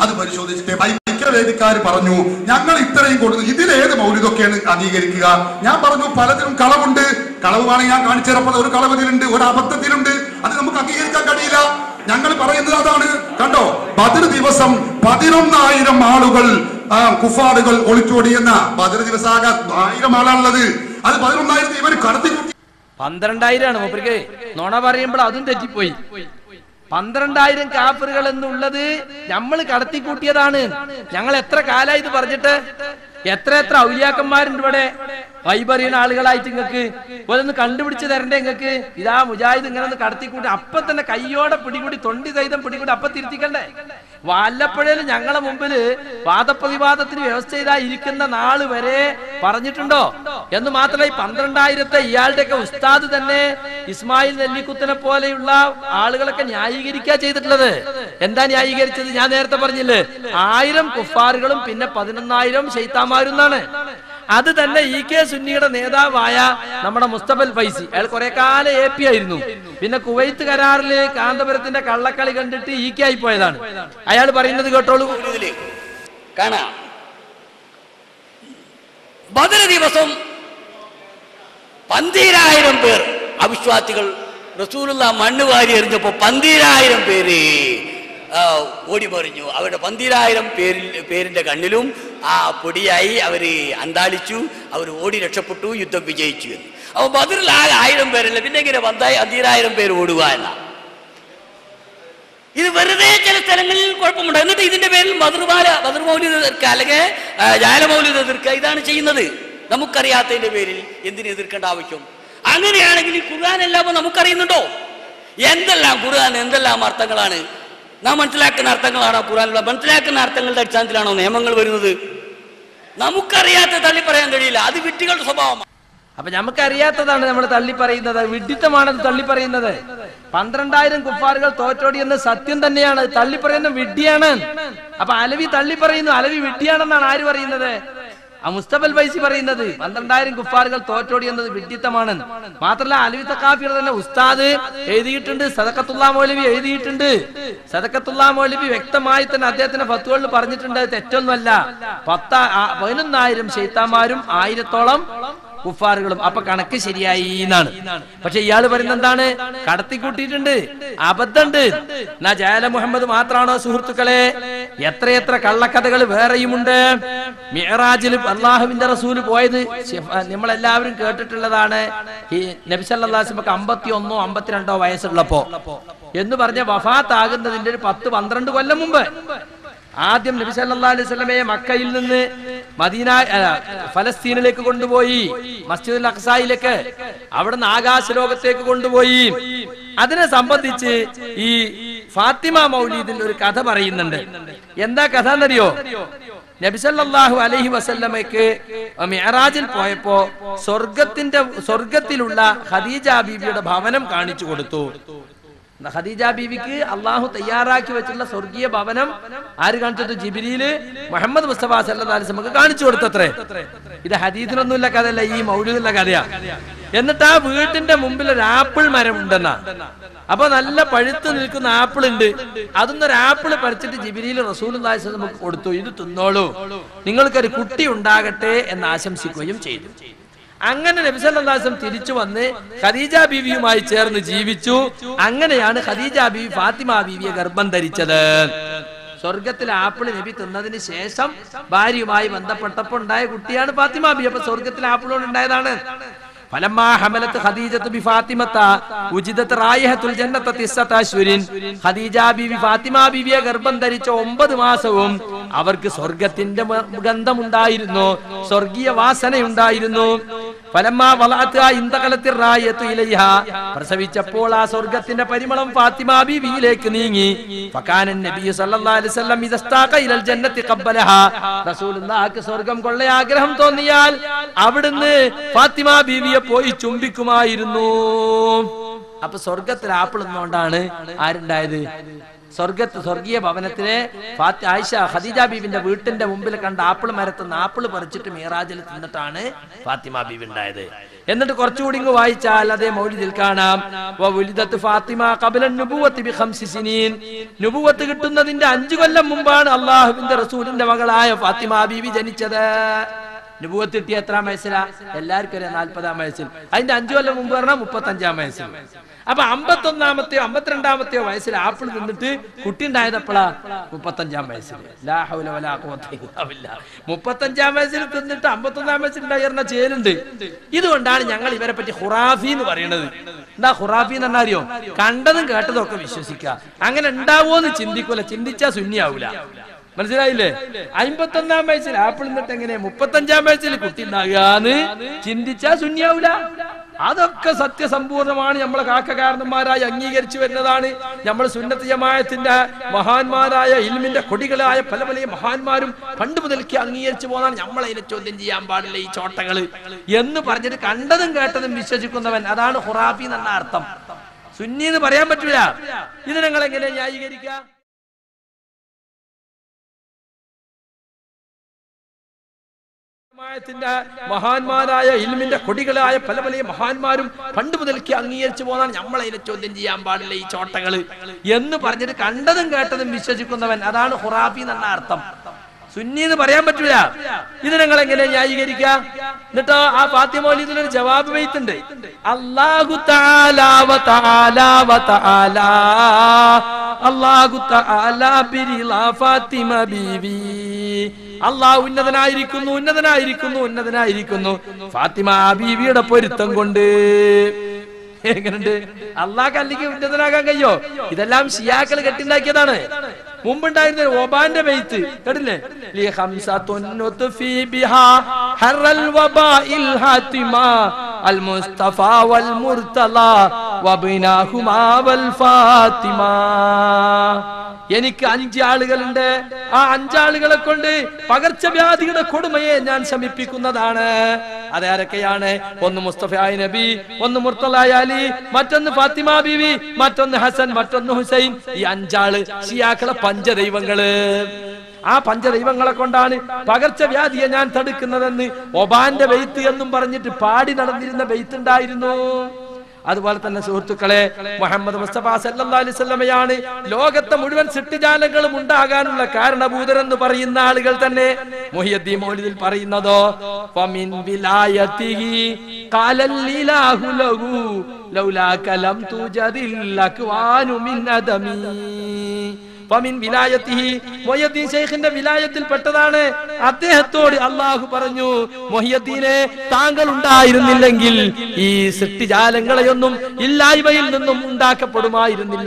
അത് പരിശോധിച്ചിട്ട് ഐക്യവേദിക്കാർ പറഞ്ഞു ഞങ്ങൾ ഇത്രയും കൊടുത്തു ഇതിലേത് മൗലിതൊക്കെയാണ് അംഗീകരിക്കുക ഞാൻ പറഞ്ഞു പലതിലും കളവുണ്ട് കളവ് വേണമെങ്കിൽ ഞാൻ കാണിച്ചു തരപ്പോൾ ഒരു കളവതിലുണ്ട് ഒരു അബദ്ധത്തിലുണ്ട് അത് നമുക്ക് അംഗീകരിക്കാൻ കഴിയില്ല ഞങ്ങൾ പറയുന്നത് അതാണ് കണ്ടോ ബദർ ദിവസം പതിനൊന്നായിരം ആളുകൾ ആ, കുഫാറുകൾ ഒളിച്ചോടിയെന്ന ബദർ ദിവസം ആകെ ആയിരം ആളാണുള്ളത് അത് പതിനൊന്നായിരത്തി ഇവർ കടത്തി പന്ത്രണ്ടായിരമാണ് മൂപ്പർക്ക് നുണ പറയുമ്പോൾ അതും തെറ്റിപ്പോയി പന്ത്രണ്ടായിരം കാഫറുകൾ എന്നുള്ളത് നമ്മൾ കടത്തിക്കൂട്ടിയതാണ് ഞങ്ങൾ എത്ര കാലായി ഇത് പറഞ്ഞിട്ട് എത്ര എത്ര ഔലിയാക്കന്മാരുണ്ട് ഇവിടെ വൈബറിയുന്ന ആളുകളായിട്ട് നിങ്ങൾക്ക് ഇതൊന്ന് കണ്ടുപിടിച്ച് തരണ്ടേ നിങ്ങൾക്ക് ഇതാ മുജാഹിദ് ഇങ്ങനെ ഒന്ന് കടത്തിക്കൂട്ടി അപ്പൊ തന്നെ കയ്യോടെ പിടികൂടി തൊണ്ടി സഹിതം പിടികൂടി അപ്പൊ തിരുത്തിക്കണ്ടേ വല്ലപ്പോഴേലും ഞങ്ങളെ മുമ്പില് വാദപ്രതിവാദത്തിന് വ്യവസ്ഥ ചെയ്താ ഇരിക്കുന്ന നാള് വരെ പറഞ്ഞിട്ടുണ്ടോ എന്ന് മാത്രമല്ല ഈ പന്ത്രണ്ടായിരത്തെ ഇയാളുടെയൊക്കെ ഉസ്താദ് തന്നെ ഇസ്മായിൽ നെല്ലിക്കുത്തിനെ പോലെയുള്ള ആളുകളൊക്കെ ന്യായീകരിക്കുക ചെയ്തിട്ടുള്ളത് എന്താ ന്യായീകരിച്ചത് ഞാൻ നേരത്തെ പറഞ്ഞില്ലേ ആയിരം കുഫാറുകളും പിന്നെ പതിനൊന്നായിരം ഷെയ്ത്താമാരും എന്നാണ് അത് തന്നെ ഇ കെ സുന്നിയുടെ നേതാവായ നമ്മുടെ മുസ്തഫൽ ഫൈസി അയാൾ കുറെ കാലം എ പി ആയിരുന്നു പിന്നെ കുവൈത്ത് കരാറില് കാന്തപുരത്തിന്റെ കള്ളക്കളി കണ്ടിട്ട് ഇ കെ ആയി പോയതാണ് അയാൾ പറയുന്നത് കേട്ടോളൂ ഇതില് കാണാം ബദർ ദിവസം പന്തീരായിരം പേർ അവിശ്വാസികൾ റസൂലുള്ള മണ്ണ് വാരി എറിഞ്ഞപ്പോ പന്തീരായിരം പേര് ആ, ഓടിമറിഞ്ഞു അവരുടെ പന്തീരായിരം പേരിൽ പേരിന്റെ കണ്ണിലും ആ പൊടിയായി അവര് അന്താളിച്ചു അവർ ഓടി രക്ഷപ്പെട്ടു യുദ്ധം വിജയിച്ചു എന്ന് അപ്പൊ ബദറിൽ ആകെ ആയിരം പേരല്ല പിന്നെ എങ്ങനെ പന്തായി പന്തീരായിരം പേര് ഓടുക എന്നാ ഇത് വെറുതെ ചില സ്ഥലങ്ങളിൽ കുഴപ്പമുണ്ട് എന്നിട്ട് ഇതിന്റെ പേരിൽ മധുർമാല മധുർമൗലിത എതിർക്കുക അല്ലെങ്കിൽ ആ, ജാലമൗലിത എതിർക്കുക ഇതാണ് ചെയ്യുന്നത് നമുക്കറിയാത്തതിന്റെ പേരിൽ എന്തിനു എതിർക്കേണ്ട ആവശ്യം അങ്ങനെയാണെങ്കിൽ ഈ ഖുർആൻ എല്ലാം നമുക്കറിയുന്നുണ്ടോ എന്തെല്ലാം ഖുർആൻ എന്തെല്ലാം അർത്ഥങ്ങളാണ് നാം മനസ്സിലാക്കുന്ന അർത്ഥങ്ങളാണോ ഖുർആാനുള്ള മനസ്സിലാക്കുന്ന അർത്ഥങ്ങളുടെ അടിസ്ഥാനത്തിലാണോ നിയമങ്ങൾ വരുന്നത് നമുക്കറിയാത്ത തള്ളി പറയാൻ കഴിയില്ല അത് വിട്ടികളുടെ സ്വഭാവമാണ് അപ്പൊ നമുക്കറിയാത്തതാണ് നമ്മൾ തള്ളി പറയുന്നത് വിഡിത്തമാണത് തള്ളി പറയുന്നത് പന്ത്രണ്ടായിരം കുഫാറുകൾ തോറ്റോടിയെന്ന് സത്യം തന്നെയാണ് തള്ളി പറയുന്ന വിഡ്ഢിയാണ് അപ്പൊ അലവി തള്ളി പറയുന്നു അലവി വിഡ്ഢിയാണെന്നാണ് ആര് പറയുന്നത് ആ മുസ്തഫൽ വൈസി പറയുന്നത് പന്ത്രണ്ടായിരം കുഫാറുകൾ തോറ്റോടി എന്നത് വിഡ്ഢിത്തമാണ് മാത്രമല്ല അലവി തക്കാഫിയുടെ തന്നെ ഉസ്താദ് എഴുതിയിട്ടുണ്ട് സദക്കത്തുള്ള മൗലവി എഴുതിയിട്ടുണ്ട് സദക്കത്തുള്ള മൗലവി വ്യക്തമായി തന്നെ അദ്ദേഹത്തിന്റെ ഫത്തുകളിൽ പറഞ്ഞിട്ടുണ്ട് അത് തെറ്റൊന്നുമല്ല പത്ത ആ, പതിനൊന്നായിരം ശൈത്താന്മാരും ആയിരത്തോളം കുഫാറുകളും അപ്പൊ കണക്ക് ശരിയായി എന്നാണ് പക്ഷെ ഇയാള് പറയുന്നത് എന്താണ് കടത്തിക്കൂട്ടിയിട്ടുണ്ട് അബദ്ധമുണ്ട് എന്നാ ജയാല മുഹമ്മദ് മാത്രാണോ സുഹൃത്തുക്കളെ എത്രയെത്ര കള്ളക്കഥകൾ വേറെയുമുണ്ട് മിഹറാജിൽ അള്ളാഹുവിന്റെ റസൂല് പോയത് ശിഫ- നമ്മളെല്ലാവരും കേട്ടിട്ടുള്ളതാണ് ഈ നബിസല്ലാസ്മക്ക് അമ്പത്തി ഒന്നോ അമ്പത്തിരണ്ടോ വയസ്സുള്ളപ്പോ എന്ന് പറഞ്ഞ വഫാത്താകുന്നതിന്റെ ഒരു പത്ത് പന്ത്രണ്ട് കൊല്ലം മുമ്പ് ആദ്യം നബി സല്ലല്ലാഹു അലൈഹി വസല്ലമയെ മക്കയിൽ നിന്ന് മദീന അല്ല, ഫലസ്തീനിലേക്ക് കൊണ്ടുപോയി മസ്ജിദുൽ അഖ്സായിലേക്ക് അവിടുന്ന് ആകാശലോകത്തേക്ക് കൊണ്ടുപോയി അതിനെ സംബന്ധിച്ച് ഈ ഫാത്തിമ മൗലീദിൽ ഒരു കഥ പറയുന്നുണ്ട് എന്താ കഥ എന്നറിയോ നബിസല്ലാഹു അലൈഹി വസല്ലമയ്ക്ക് മിഅറാജിൽ പോയപ്പോ സ്വർഗത്തിന്റെ സ്വർഗത്തിലുള്ള ഖദീജ ബീബിയുടെ ഭവനം കാണിച്ചു കൊടുത്തു ഖദീജ ബീവിക്ക് അള്ളാഹു തയ്യാറാക്കി വെച്ചുള്ള സ്വർഗീയ ഭവനം ആര് കാണിച്ചത് ജിബിരിയില് മുഹമ്മദ് മുസ്തഫ സല്ലല്ലാഹു അലൈഹി വസല്ലമക്ക് കാണിച്ചു കൊടുത്തത്രേ ഇത് ഹദീദിനൊന്നുമില്ല കഥയല്ല ഈ മൗലൂദിലുള്ള കഥയാ എന്നിട്ട് ആ വീട്ടിന്റെ മുമ്പിൽ ഒരു ആപ്പിൾ മരം ഉണ്ടെന്നാ അപ്പൊ നല്ല പഴുത്ത് നിൽക്കുന്ന ആപ്പിൾ ഉണ്ട് അതൊന്നും ഒരു ആപ്പിൾ പറിച്ചിട്ട് ജിബിരിയിൽ റസൂൽ നമുക്ക് കൊടുത്തു ഇത് തിന്നോളൂ നിങ്ങൾക്കൊരു കുട്ടി ഉണ്ടാകട്ടെ എന്ന് ആശംസിക്കുകയും ചെയ്തു അങ്ങനെ നബിസല്ലാസം തിരിച്ചു വന്ന് ഖദീജ ബീവിയുമായി ചേർന്ന് ജീവിച്ചു അങ്ങനെയാണ് ഖദീജ ബീവി ഫാത്തിമ ബീവിയെ ഗർഭം ധരിച്ചത് സ്വർഗത്തിൽ ആപ്പിൾ നബി തിന്നതിന് ശേഷം ഭാര്യയുമായി ബന്ധപ്പെട്ടപ്പോൾ ഉണ്ടായ കുട്ടിയാണ് ഫാത്തിമ ബി അപ്പൊ സ്വർഗത്തിൽ ആപ്പിൾ കൊണ്ട് ഉണ്ടായതാണ് ഫലമാ ഹമലത്ത് ഖദീജത്ത് ബി ഫാത്തിമത്ത ഉജിദത്ത് റായിഹത്തുൽ ജന്നത്ത തിസ്സത്ത അശ്വരിൻ ഖദീജ ബീവി ഫാത്തിമ ബീവിയെ ഗർഭം ധരിച്ച ഒമ്പത് മാസവും അവർക്ക് സ്വർഗത്തിന്റെ മ- ഗന്ധമുണ്ടായിരുന്നു സ്വർഗീയ വാസനയുണ്ടായിരുന്നു ഫലമാ വളഅത്ഹാ ഇന്തഖലത്തിർ റായത്തു ഇലൈഹ പ്രസവിച്ചപ്പോൾ ആ സ്വർഗത്തിന്റെ പരിമളം ഫാത്തിമ ബീവിയിലേക്ക് നീങ്ങി ഫകാനൻ നബി സല്ലല്ലാഹു അലൈഹി വസല്ലം ഇദസ്താഖ ഇലൽ ജന്നത്തി ഖബ്ബലഹ റസൂലുള്ളാഹിക്ക് സ്വർഗം കൊള്ള ആഗ്രഹം തോന്നിയാൽ അവിടുന്ന് ഫാത്തിമ ബീവിയെ പോയി ചുംബിക്കുമായിരുന്നു അപ്പൊ സ്വർഗത്തിൽ ആപ്പിൾ എന്നുകൊണ്ടാണ് ആരുണ്ടായത് സ്വർഗത്ത് സ്വർഗീയ ഭവനത്തിലെ ഫാത്തി ആയിഷ ഖദീജ ബീവിന്റെ വീട്ടിന്റെ മുമ്പിൽ കണ്ട ആപ്പിൾ മരത്തുനിന്ന് ആപ്പിൾ പറിച്ചിട്ട് മീറാജിൽ തിന്നിട്ടാണ് ഫാത്തിമ ബീവി ഉണ്ടായത് എന്നിട്ട് കുറച്ചുകൂടി ഇങ്ങ് വായിച്ചാൽ അതേ മൗലിദിൽ കാണാം വവുലിദത്ത് ഫാത്തിമ ഖബല നുബുവത്ത് ബി ഖംസി സിനീൻ നുബുവത്ത് കിട്ടുന്നതിന്റെ അഞ്ചു കൊല്ലം മുമ്പാണ് അള്ളാഹുവിന്റെ റസൂലിന്റെ മകളായ ഫാത്തിമ ബീവി ജനിച്ചത് നുബുവത്ത് കിട്ടിയ എത്രാം വയസ്സിലാ എല്ലാവർക്കും ഒരു നാൽപ്പതാം വയസ്സിൽ അതിന്റെ അഞ്ചു കൊല്ലം മുമ്പ് പറഞ്ഞാൽ മുപ്പത്തഞ്ചാം വയസ്സിൽ അപ്പൊ അമ്പത്തൊന്നാമത്തെയോ അമ്പത്തിരണ്ടാമത്തെയോ വയസ്സിൽ ആപ്പിൾ നിന്നിട്ട് കുട്ടി ഉണ്ടായതപ്പോഴാ മുപ്പത്തഞ്ചാം വയസ്സിൽ ലാ ഹൗല വലാ ഖുവത ഇല്ലാ ബില്ലാ. മുപ്പത്തഞ്ചാം വയസ്സിൽ തിന്നിട്ട് അമ്പത്തൊന്നാം വയസ്സിൽ ഉണ്ടായിരുന്ന ചേലുണ്ട് ഇതുകൊണ്ടാണ് ഞങ്ങൾ ഇവരെ പറ്റി ഹുറാഫി എന്ന് പറയുന്നത് എന്താ ഹുറാഫി എന്ന് പറഞ്ഞാൽ അറിയോ കണ്ടതും കേട്ടതും ഒക്കെ വിശ്വസിക്കുക അങ്ങനെ ഉണ്ടാവുമോന്ന് ചിന്തിക്കൂല ചിന്തിച്ചാ ശൂന്യാവൂല മനസ്സിലായില്ലേ അമ്പത്തൊന്നാം വയസ്സിൽ ആപ്പിൾ നിന്നിട്ട് എങ്ങനെ മുപ്പത്തഞ്ചാം വയസ്സിൽ കുട്ടി ഉണ്ടാകുകന്ന് ചിന്തിച്ചാ ശൂന്യാവൂല അതൊക്കെ സത്യസമ്പൂർണമാണ് നമ്മളെ കാക്കകാരന്മാരായി അംഗീകരിച്ചു വരുന്നതാണ് നമ്മൾ സുന്നത്ത് ജമായത്തിന്റെ മഹാന്മാരായ ഇൽമിന്റെ കൊടികളായ പല പല മഹാന്മാരും പണ്ട് മുതൽക്ക് അംഗീകരിച്ചു പോകുന്നതാണ് നമ്മളെ ഇതിനെ ചോദ്യം ചെയ്യാൻ പാടില്ല ഈ ചോട്ടകള് എന്ന് പറഞ്ഞിട്ട് കണ്ടതും കേട്ടതും വിശ്വസിക്കുന്നവൻ അതാണ് ഹുറാഫി എന്ന അർത്ഥം സുന്നി എന്ന് പറയാൻ പറ്റൂല ഇത് ഞങ്ങൾ എങ്ങനെ ന്യായീകരിക്കുക ത്തിന്റെ മഹാന്മാരായ ഇൽമിന്റെ കൊടികളായ പല പല മഹാന്മാരും പണ്ട് മുതൽക്ക് അംഗീകരിച്ചു പോകുന്നതാണ് നമ്മളെ ഇതിനെ ചോദ്യം ചെയ്യാൻ പാടില്ല ഈ ചോട്ടകള് എന്ന് പറഞ്ഞിട്ട് കണ്ടതും കേട്ടതും വിശ്വസിക്കുന്നവൻ അതാണ് ഹുറാഫി എന്ന അർത്ഥം സുന്നി എന്ന് പറയാൻ പറ്റൂല ഇത് ഞങ്ങൾ എങ്ങനെ ന്യായീകരിക്കുക എന്നിട്ടോ ആ ഫാത്തിമോലിദിൽ ഒരു ജവാബ് വെയ്ത്തുണ്ട് അല്ലാഹു തആലാ വ തആലാ വ തആലാ അല്ലാഹു തആലാ ബിരിളാ ഫാത്തിമ ബീവി അള്ളാഹ് ഉന്നതനായിരിക്കുന്നു ഉന്നതനായിരിക്കുന്നു ഉന്നതനായിരിക്കുന്നു ഫാത്തിമ ബീവിയുടെ പൊരുത്തം കൊണ്ട് എങ്ങനുണ്ട് അള്ളാഹ് അല്ലെങ്കിൽ ഉന്നതനാകാൻ കഴിയോ ഇതെല്ലാം ഷിയാക്കൾ കെട്ടിണ്ടാക്കിയതാണ് മുമ്പുണ്ടായിരുന്ന ഒബാന്റെ ബെയ്ത്ത് കേട്ടില്ലേ ലി ഖംസത്തുൻ നുത്ഫി ബിഹാ ഹറൽ വബാഇൽ ഹാത്തിമ അൽ മുസ്തഫ വൽ മുർത്തല വബിനാഹുമാ വൽ ഫാത്തിമ എനിക്ക് അഞ്ച് ആളുകളുണ്ട് ആ അഞ്ചാളുകളെ കൊണ്ട് പകർച്ചവ്യാധിയുടെ കൊടുമയെ ഞാൻ ശമിപ്പിക്കുന്നതാണ് അതാരൊക്കെയാണ് ഒന്ന് മുസ്തഫായ നബി ഒന്ന് മുർത്തലായ അലി മറ്റൊന്ന് ഫാത്തിമ ബീവി മറ്റൊന്ന് ഹസൻ മറ്റൊന്ന് ഹുസൈൻ ഈ അഞ്ചാള് ഷിയാക്കളെ പഞ്ചദൈവങ്ങള് ആ പഞ്ചദൈവങ്ങളെ കൊണ്ടാണ് പകർച്ചവ്യാധിയെ ഞാൻ തടുക്കുന്നതെന്ന് ഒബാന്റെ ബെയ്ത്ത് എന്നും പറഞ്ഞിട്ട് പാടി നടന്നിരുന്ന ബെയ്ത്ത് ഉണ്ടായിരുന്നു അതുപോലെ തന്നെ സുഹൃത്തുക്കളെ മുഹമ്മദ് മുസ്തഫ സല്ലല്ലാഹു അലൈഹി വസല്ലമയാണ് ലോകത്തെ മുഴുവൻ സൃഷ്ടിജാലങ്ങളും ഉണ്ടാകാനുള്ള കാരണഭൂതരെന്ന് പറയുന്ന ആളുകൾ തന്നെ മുഹിയദ്ദീൻ മൗലിദിൽ പറയുന്നതോ ഫമിൻ വിലായതിഹി ഖാലൽ ഇലാഹു ലഹു ലൗലാക ലം തുജദിൽ അക്വാനു മിൻ അദമി ഫമിൻ വിലായത്തിഹി മൊയ്യദ്ദീൻ ഷെയ്ഖിന്റെ വിലായത്തിൽ പെട്ടതാണ് അദ്ദേഹത്തോട് അള്ളാഹു പറഞ്ഞു മൊഹിയദ്ദീനെ താങ്കൾ ഉണ്ടായിരുന്നില്ലെങ്കിൽ ഈ സൃഷ്ടിജാലങ്ങളെയൊന്നും ഇല്ലായ്മയിൽ നിന്നും ഉണ്ടാക്കപ്പെടുമായിരുന്നില്ല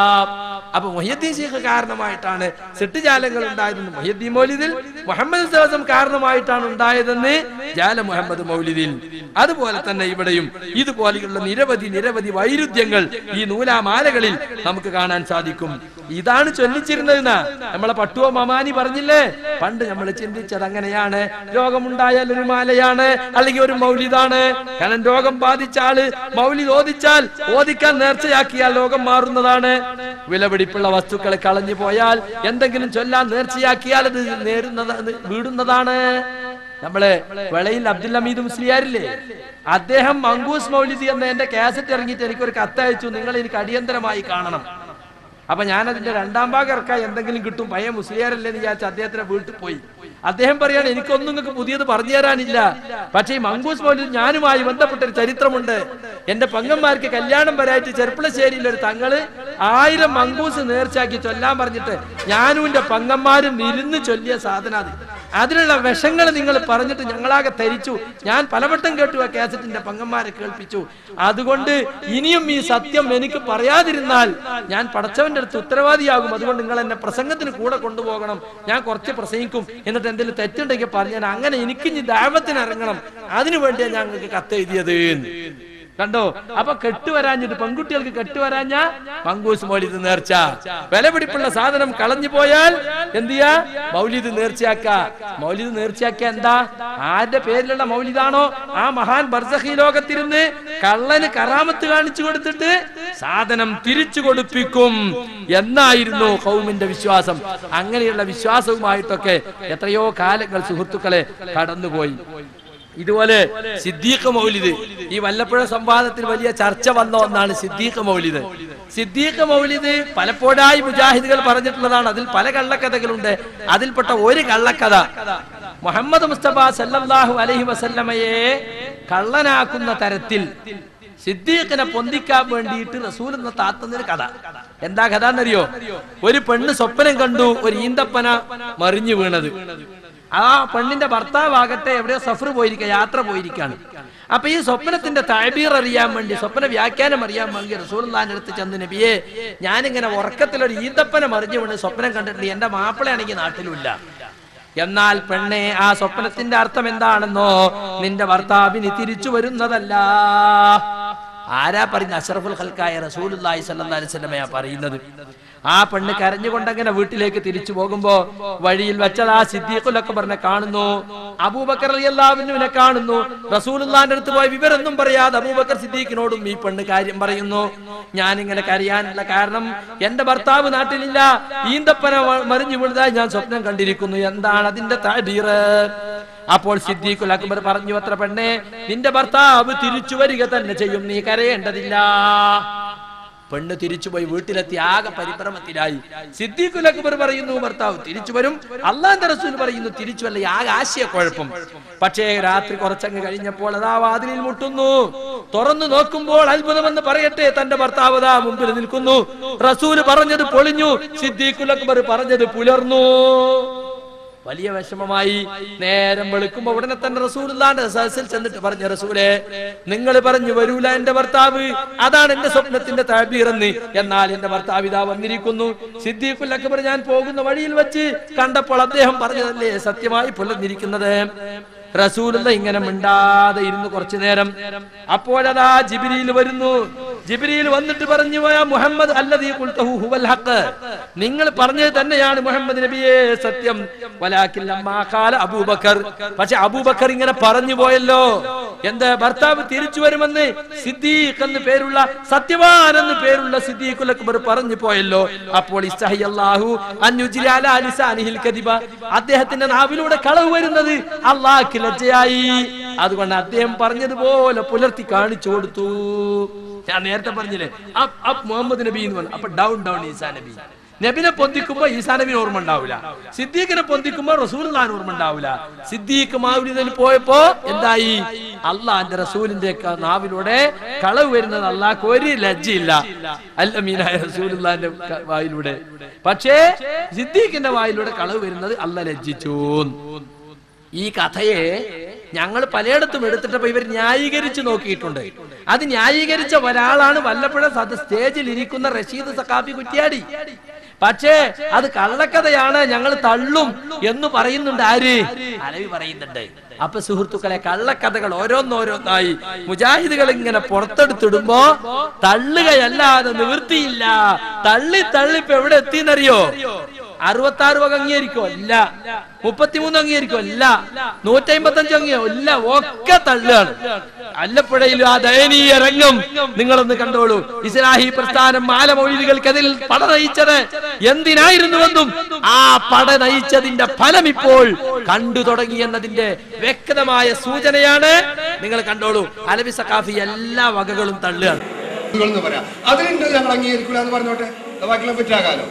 അപ്പൊ മൊഹിയദ്ദീൻ ഷെയ്ഖ് കാരണമായിട്ടാണ് സൃഷ്ടിജാലങ്ങൾ ഉണ്ടായതെന്ന് മൊഹിയദ്ദീൻ മൗലിദിൽ മുഹമ്മദ് ദിവസം കാരണമായിട്ടാണ് ഉണ്ടായതെന്ന് ജാല മുഹമ്മദ് മൗലിദിൽ അതുപോലെ തന്നെ ഇവിടെയും ഇതുപോലെയുള്ള നിരവധി നിരവധി വൈരുദ്ധ്യങ്ങൾ ഈ നൂലാമാലകളിൽ നമുക്ക് കാണാൻ സാധിക്കും ഇതാണ് ചൊല്ലിച്ചിരുന്നതെന്ന് നമ്മളെ പട്ടുവ മമാനി പറഞ്ഞില്ലേ പണ്ട് നമ്മൾ ചിന്തിച്ചത് അങ്ങനെയാണ് രോഗമുണ്ടായാൽ ഒരു മാലയാണ് അല്ലെങ്കിൽ ഒരു മൗലിദാണ് കാരണം രോഗം ബാധിച്ച ആള് മൗലിദ് ഓദിച്ചാൽ ഓദിക്കാൻ നേർച്ചയാക്കിയാൽ രോഗം മാറുന്നതാണ് വിലപിടിപ്പുള്ള വസ്തുക്കൾ കളഞ്ഞു പോയാൽ എന്തെങ്കിലും ചൊല്ലാൻ നേർച്ചയാക്കിയാൽ അത് നേരുന്നത് വീടുന്നതാണ് നമ്മളെ വെളയിൽ അബ്ദുൽ ഹമീദ് മുസ്ലിയാരില്ലേ അദ്ദേഹം മങ്കൂസ് മൗലിദി എന്ന എന്റെ കാസറ്റ് ഇറങ്ങിയിട്ട് എനിക്ക് ഒരു കത്തയച്ചു നിങ്ങൾ എനിക്ക് അടിയന്തരമായി കാണണം അപ്പൊ ഞാൻ അതിന്റെ രണ്ടാം ഭാഗം ഇറക്കാൻ എന്തെങ്കിലും കിട്ടും പയ്യ മുസ്ലിയാരല്ലേ എന്ന് വിചാരിച്ച് അദ്ദേഹത്തിന്റെ വീട്ടിൽ പോയി അദ്ദേഹം പറയാണ് എനിക്കൊന്നും നിങ്ങൾക്ക് പുതിയത് പറഞ്ഞു തരാനില്ല പക്ഷേ ഈ മങ്കൂസ് മൗലിദ് ഞാനുമായി ബന്ധപ്പെട്ട ഒരു ചരിത്രമുണ്ട് എന്റെ പങ്കന്മാർക്ക് കല്യാണം വരായിട്ട് ചെർപ്പളശ്ശേരിയിൽ ഒരു തങ്ങള് ആയിരം മങ്കൂസ് നേർച്ചാക്കി ചൊല്ലാൻ പറഞ്ഞിട്ട് ഞാനും എന്റെ പങ്കന്മാരും ഇരുന്ന് ചൊല്ലിയ സാധന അത് അതിനുള്ള വിഷങ്ങൾ നിങ്ങൾ പറഞ്ഞിട്ട് ഞങ്ങളാകെ ധരിച്ചു ഞാൻ പലവട്ടം കേട്ടു ആ കാസറ്റിന്റെ പങ്കന്മാരെ കേൾപ്പിച്ചു അതുകൊണ്ട് ഇനിയും ഈ സത്യം എനിക്ക് പറയാതിരുന്നാൽ ഞാൻ പടച്ചവന്റെ അടുത്ത് ഉത്തരവാദിയാകും അതുകൊണ്ട് നിങ്ങൾ എന്നെ പ്രസംഗത്തിന് കൂടെ കൊണ്ടുപോകണം ഞാൻ കുറച്ച് പ്രസംഗിക്കും എന്നിട്ട് എന്തെങ്കിലും തെറ്റുണ്ടെങ്കിൽ പറഞ്ഞാൽ അങ്ങനെ എനിക്ക് ഇനി ദാപത്തിന് ഇറങ്ങണം അതിനു വേണ്ടിയാണ് ഞാൻ നിങ്ങൾക്ക് കത്തെഴുതിയത് കണ്ടോ അപ്പൊ കെട്ടുവരാഞ്ഞിട്ട് പെൺകുട്ടികൾക്ക് കെട്ടുവരാഞ്ഞ മങ്കൂസ് മൗലിദ് നേർച്ച വില പിടിപ്പുള്ള സാധനം കളഞ്ഞു പോയാൽ എന്ത് ചെയ്യാ മൗലിദ് നേർച്ചയാക്ക മൗലിദ് നേർച്ചയാക്ക എന്താ ആരുടെ പേരിലുള്ള മൗലിദാണോ ആ മഹാൻ ബർസഖി ലോകത്തിരുന്ന് കള്ളന് കറാമത്ത് കാണിച്ചു കൊടുത്തിട്ട് സാധനം തിരിച്ചു കൊടുപ്പിക്കും എന്നായിരുന്നു കൗമിന്റെ വിശ്വാസം അങ്ങനെയുള്ള വിശ്വാസവുമായിട്ടൊക്കെ എത്രയോ കാലങ്ങൾ സുഹൃത്തുക്കളെ കടന്നുപോയി ഇതുപോലെ സിദ്ദീഖ് മൗലിദ് ഈ വല്ലപ്പുഴ സംവാദത്തിൽ വലിയ ചർച്ച വന്ന ഒന്നാണ് സിദ്ദീഖ് മൗലിദ് സിദ്ദീഖ് മൗലിദ് പലപ്പോഴായി മുജാഹിദുകൾ പറഞ്ഞിട്ടുള്ളതാണ് അതിൽ പല കള്ളക്കഥകളുണ്ട് അതിൽപ്പെട്ട ഒരു കള്ളക്കഥ മുഹമ്മദ് മുസ്തഫ സല്ലല്ലാഹു അലൈഹി വസല്ലമയെ കള്ളനാക്കുന്ന തരത്തിൽ സിദ്ദീഖിനെ പൊന്തിക്കാൻ വേണ്ടിയിട്ട് റസൂൽ എന്ന താത്തുന്നൊരു കഥ എന്താ കഥ എന്നറിയോ ഒരു പെണ്ണ് സ്വപ്നം കണ്ടു ഒരു ഈന്തപ്പന മറിഞ്ഞു വീണത് ആ പെണ്ണിന്റെ ഭർത്താവാകട്ടെ എവിടെയോ സഫർ പോയിരിക്കുക യാത്ര പോയിരിക്കാണ് അപ്പൊ ഈ സ്വപ്നത്തിന്റെ താബീർ അറിയാൻ വേണ്ടി സ്വപ്ന വ്യാഖ്യാനം അറിയാൻ വേണ്ടി റസൂൽന്റെ അടുത്ത് ചെന്ന് നബിയെ ഞാനിങ്ങനെ ഉറക്കത്തിൽ ഒരു ഈന്തപ്പന മറിഞ്ഞു വീണ് സ്വപ്നം കണ്ടിട്ടുണ്ട് എന്റെ മാപ്പിളയാണെങ്കിൽ നാട്ടിലുമില്ല എന്നാൽ പെണ്ണെ ആ സ്വപ്നത്തിന്റെ അർത്ഥം എന്താണെന്നോ നിന്റെ ഭർത്താവിന് തിരിച്ചു വരുന്നതല്ല ആരാ പറയുന്ന അഷറഫുൽ ഖൽക്കായ റസൂലുള്ളാഹി സ്വല്ലല്ലാഹി അലൈഹി വസല്ലമയാ പറയുന്നത് ആ പെണ്ണ് കരഞ്ഞുകൊണ്ട് അങ്ങനെ വീട്ടിലേക്ക് തിരിച്ചു പോകുമ്പോ വഴിയിൽ വെച്ചത് ആ സിദ്ദീഖുലൊക്കെ പറഞ്ഞ കാണുന്നു അബൂബക്കർ അലിയല്ലാവിനുവിനെ കാണുന്നു റസൂലുള്ളാന്റെ അടുത്ത് പോയി വിവരൊന്നും പറയാതെ അബൂബക്കർ സിദ്ദീഖിനോടും ഈ പെണ്ണ് കാര്യം പറയുന്നു ഞാൻ ഇങ്ങനെ കരയാനുള്ള കാരണം എന്റെ ഭർത്താവ് നാട്ടിലില്ല ഈന്തപ്പന മ- മറിഞ്ഞു വീണതായി ഞാൻ സ്വപ്നം കണ്ടിരിക്കുന്നു എന്താണ് അതിന്റെ താടീറ് അപ്പോൾ സിദ്ദീഖുൽ അക്ബർ പറഞ്ഞു അത്ര പെണ്ണെ നിന്റെ ഭർത്താവ് തിരിച്ചു വരിക തന്നെ ചെയ്യും നീ കരയേണ്ടതില്ല പെണ്ണ് തിരിച്ചുപോയി വീട്ടിലെത്തി ആകെ പരിഭ്രമത്തിലായി സിദ്ദീഖുൽ അക്ബർ പറയുന്നു ഭർത്താവ് തിരിച്ചു വരും അള്ളാന്റെ റസൂൽ പറയുന്നു തിരിച്ചുവല്ല ആകെ ആശയക്കുഴപ്പം പക്ഷേ രാത്രി കുറച്ചങ്ങ് കഴിഞ്ഞപ്പോൾ അതാ വാതിലിൽ മുട്ടുന്നു തുറന്നു നോക്കുമ്പോൾ അത്ഭുതമെന്ന് പറയട്ടെ തന്റെ ഭർത്താവ് അതാ മുമ്പിൽ നിൽക്കുന്നു റസൂല് പറഞ്ഞത് പൊളിഞ്ഞു സിദ്ദീഖുൽ അക്ബർ പറഞ്ഞത് പുലർന്നു വലിയ വിഷമമായി നേരം വെളുക്കുമ്പോ ഉടനെ തന്നെ റസൂലുള്ളാന്റെ സദസ്സിൽ ചെന്നിട്ട് പറഞ്ഞു റസൂലെ നിങ്ങൾ പറഞ്ഞു വരൂല എന്റെ ഭർത്താവ് അതാണ് എന്റെ സ്വപ്നത്തിന്റെ താബീറെന്ന് എന്നാൽ എന്റെ ഭർത്താവ് ഇതാ വന്നിരിക്കുന്നു സിദ്ദീഖുൽ അക്ബർ ഞാൻ പോകുന്ന വഴിയിൽ വെച്ച് കണ്ടപ്പോൾ അദ്ദേഹം പറഞ്ഞതല്ലേ സത്യമായി പുലർന്നിരിക്കുന്നത് റസൂലുള്ള ഇങ്ങനെ മിണ്ടാതെ ഇരുന്ന് കുറച്ചു നേരം അപ്പോഴതാ ജിബിരിയിൽ വരുന്നു ജിബിരിയിൽ വന്നിട്ട് പറഞ്ഞു "യാ മുഹമ്മദ് അല്ലദീ ഖുൽതഹു ഹുവൽ ഹഖ് നിങ്ങൾ പറഞ്ഞത് തന്നെയാണ് മുഹമ്മദ് നബിയെ സത്യം വലാകിൻ ലമ്മാ ഖാല അബൂബക്കർ പക്ഷെ അബൂബക്കർ ഇങ്ങനെ പറഞ്ഞു പോയല്ലോ എന്ത് ഭർത്താവ് തിരിച്ചു വരുമെന്ന് സിദ്ദീഖ് എന്ന് പേരുള്ള സത്യവാൻ എന്ന് പേരുള്ള സിദ്ദീഖുൽ അക്ബർ പറഞ്ഞു പോയല്ലോ അപ്പോൾ ഇസ്തഹി അല്ലാഹു അൻ യുജ്രി അലാ ലിസാനിഹിൽ കദിബ അദ്ദേഹത്തിന്റെ നാവിലൂടെ കളവ് വരുന്നത് അള്ളാഹ്ക്ക് ലജ്ജയായി അതുകൊണ്ട് അദ്ദേഹം പറഞ്ഞതുപോലെ പുലർത്തി കാണിച്ചു കൊടുത്തു ഞാൻ നേരത്തെ പറഞ്ഞില്ലേ അപ്പ് അപ്പ് മുഹമ്മദ് നബി എന്ന് പറഞ്ഞു അപ്പൊ ഡൗൺ ഡൗൺ ഈസാ നബി നബിനെ പൊന്തിക്കുമ്പോ ഈസാ നബിന് ഓർമ്മ ഉണ്ടാവില്ല സിദ്ദീഖിനെ പൊന്തിക്കുമ്പോ റസൂലിന് ഓർമ്മ ഉണ്ടാവില്ല സിദ്ദീഖ് മാവിലിൽ പോയപ്പോ എന്തായി അള്ളാന്റെ റസൂലിന്റെ ക- നാവിലൂടെ കളവ് വരുന്നത് അള്ളാഹ്ക്ക് ഒരു ലജ്ജയില്ല അല്ലമീനായ റസൂലിന്റെ വായിലൂടെ പക്ഷേ സിദ്ദീഖിന്റെ വായിലൂടെ കളവ് വരുന്നത് അല്ല ലജ്ജിച്ചു ഈ കഥയെ ഞങ്ങൾ പലയിടത്തും എടുത്തിട്ടപ്പോ ഇവർ ന്യായീകരിച്ച് നോക്കിയിട്ടുണ്ട് അത് ന്യായീകരിച്ച ഒരാളാണ് വല്ലപ്പുഴ സദ സ്റ്റേജിൽ ഇരിക്കുന്ന റഷീദ് സക്കാഫി കുറ്റിയാടി പക്ഷേ അത് കള്ളക്കഥയാണ് ഞങ്ങൾ തള്ളും എന്ന് പറയുന്നുണ്ട് ആര് അലവി പറയുന്നുണ്ട് അപ്പൊ സുഹൃത്തുക്കളെ കള്ളക്കഥകൾ ഓരോന്നോരോന്നായി മുജാഹിദുകൾ ഇങ്ങനെ പുറത്തെടുത്തിടുമ്പോ തള്ളുകയല്ലാതെ നിവൃത്തിയില്ല തള്ളി തള്ളിപ്പ് എവിടെ എത്തിയെന്നറിയോ അറുപത്തി ആറ് വക അംഗീകരിക്കോ ഇല്ല മുപ്പത്തിമൂന്ന് അംഗീകരിക്കോ ഇല്ല നൂറ്റി അമ്പത്തഞ്ച് അംഗീകോ ഇല്ല ഒക്കെ തള്ളുകയാണ് അല്ലപ്പുഴയിൽ ആ ദയനീയ രംഗം നിങ്ങളൊന്ന് കണ്ടോളൂ ഇസ്ലാഹി പ്രസ്ഥാനം മാലമൊഴികൾക്കതിൽ പട നയിച്ചത് എന്തിനായിരുന്നുവെന്നും ആ പട നയിച്ചതിന്റെ ഫലം ഇപ്പോൾ കണ്ടു തുടങ്ങി എന്നതിന്റെ വ്യക്തമായ സൂചനയാണ് നിങ്ങൾ കണ്ടോളൂ അലവി സക്കാഫി എല്ലാ വകകളും തള്ളുകയാണ് എന്ന് പറയാം അതിലുണ്ട് ഞങ്ങൾ അംഗീകരിക്കില്ല എന്ന് പറഞ്ഞോട്ടെ അത് ബാക്കിയുള്ള പറ്റാകാലോ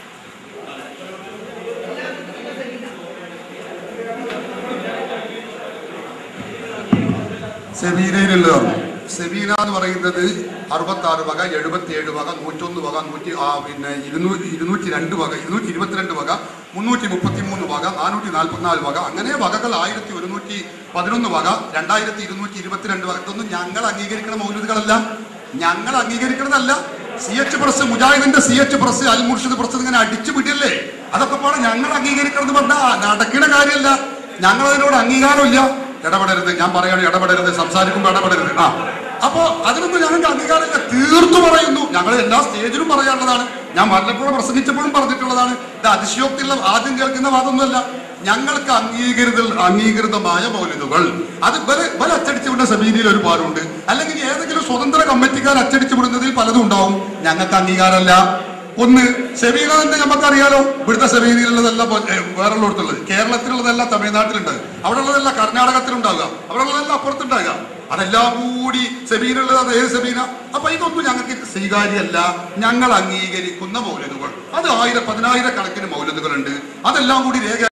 സെബീനയിലുള്ളതാണ് സെബീന എന്ന് പറയുന്നത് അറുപത്തി ആറ് വക എഴുപത്തി ഏഴ് വക നൂറ്റൊന്ന് വക നൂറ്റി ആ പിന്നെ ഇരുന്നൂറ്റി ഇരുന്നൂറ്റി രണ്ട് വക ഇരുന്നൂറ്റി ഇരുപത്തിരണ്ട് വക മുന്നൂറ്റി മുപ്പത്തി മൂന്ന് വക നാനൂറ്റി നാൽപ്പത്തിനാല് വക അങ്ങനെ വകകൾ ആയിരത്തി ഒരുന്നൂറ്റി പതിനൊന്ന് വക രണ്ടായിരത്തി ഇരുന്നൂറ്റി ഇരുപത്തിരണ്ട് വക ഇതൊന്നും ഞങ്ങൾ അംഗീകരിക്കുന്ന മൗലൂദുകളല്ല ഞങ്ങൾ അംഗീകരിക്കുന്നതല്ല സി എച്ച് പ്രസ് മുജാഹിദിന്റെ C H press Al Murshid press ഇങ്ങനെ അടിച്ചു വിടില്ലേ അതൊക്കെ പാടെ ഞങ്ങൾ അംഗീകരിക്കണമെന്ന് പറഞ്ഞാൽ നടക്കുന്ന കാര്യമല്ല ഞങ്ങൾ അതിനോട് അംഗീകാരമില്ല ഇടപെടരുത് ഞാൻ പറയാണ് ഇടപെടരുത് സംസാരിക്കുമ്പോൾ ഇടപെടരുത് ആ അപ്പോ അതിനൊന്നും ഞങ്ങൾക്ക് അംഗീകാരമില്ല തീർത്തു പറയുന്നു ഞങ്ങൾ എല്ലാ സ്റ്റേജിലും പറയാനുള്ളതാണ് ഞാൻ വല്ലപ്പോഴും പ്രസംഗിച്ചപ്പോഴും പറഞ്ഞിട്ടുള്ളതാണ് ഇത് അതിശയോക്തിയുള്ള ആദ്യം കേൾക്കുന്ന വാദമൊന്നുമല്ല ഞങ്ങൾക്ക് അംഗീകൃത അംഗീകൃതമായ മൗലികകൾ അത് ഇവര് ഇവർ അച്ചടിച്ചു വിടുന്ന സബീലിയിൽ ഒരു പാടുണ്ട് അല്ലെങ്കിൽ ഏതെങ്കിലും സ്വതന്ത്ര കമ്മിറ്റിക്കാർ അച്ചടിച്ചു വിടുന്നതിൽ പലതും ഉണ്ടാവും ഞങ്ങൾക്ക് അംഗീകാരമല്ല ഒന്ന് സെബീന തന്നെ നമുക്കറിയാലോ ഇവിടുത്തെ സെബീനയിലുള്ളതല്ല വേറെ ഉള്ളിടത്തുള്ളത് കേരളത്തിലുള്ളതല്ല തമിഴ്നാട്ടിലുണ്ട് അവിടെ ഉള്ളതല്ല കർണാടകത്തിലുണ്ടാകുക അവിടെ ഉള്ളതല്ല അപ്പുറത്തുണ്ടാകുക അതെല്ലാം കൂടി സെബീനുള്ളത് അത് ഏത് സെബീന അപ്പൊ ഇതൊന്നും ഞങ്ങൾക്ക് സ്വീകാര്യമല്ല ഞങ്ങൾ അംഗീകരിക്കുന്ന മൗലതുകൾ അത് ആയിരം പതിനായിരക്കണക്കിന് മൗലതുകളുണ്ട് അതെല്ലാം കൂടി രേഖ